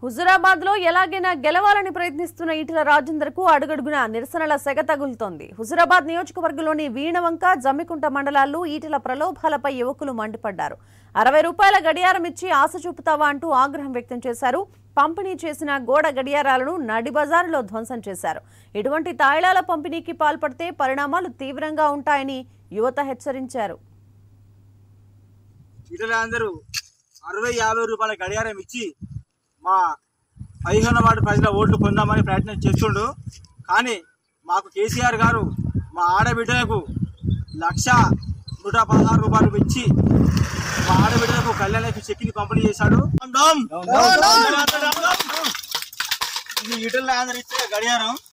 హుజురాబాద్ లో ఎలాగైనా గెలవాలని ప్రయత్నిస్తున్న ఈటల రాజేందర్ కు అడుగడుగున నిరసనల సెగ తగులుతోంది హుజురాబాద్ నియోజకవర్గంలోని వీణవంక జమ్మికుంట మండలాల్లో ఈటల ప్రలోభాలపై యువకులు మండిపడ్డారు అరవై రూపాయల గడియారం ఇచ్చి ఆశ చూపుతావా అంటూ ఆగ్రహం వ్యక్తం చేశారు పంపిణీ చేసిన గోడ గడియారాలను నడి బజారులో ధ్వంసం చేశారు ఇటువంటి తాయిలాల పంపిణీకి పాల్పడితే పరిణామాలు తీవ్రంగా ఉంటాయని యువత హెచ్చరించారు ఇటలీ అందరూ అరవై యాభై రూపాయల గడియారం ఇచ్చి మా పదిహేను వార్డు ప్రజల ఓట్లు పొందామని ప్రయత్నం చేస్తుండు కానీ మాకు కేసీఆర్ గారు మా ఆడబిడ్డలకు లక్ష నూట పదహారు రూపాయలు ఇచ్చి మా ఆడబిడ్డలకు కళ్యాణకి చెక్కిని పంపిణీ చేశాడు ఇది ఇటలీ అందరు ఇచ్చే గడియారం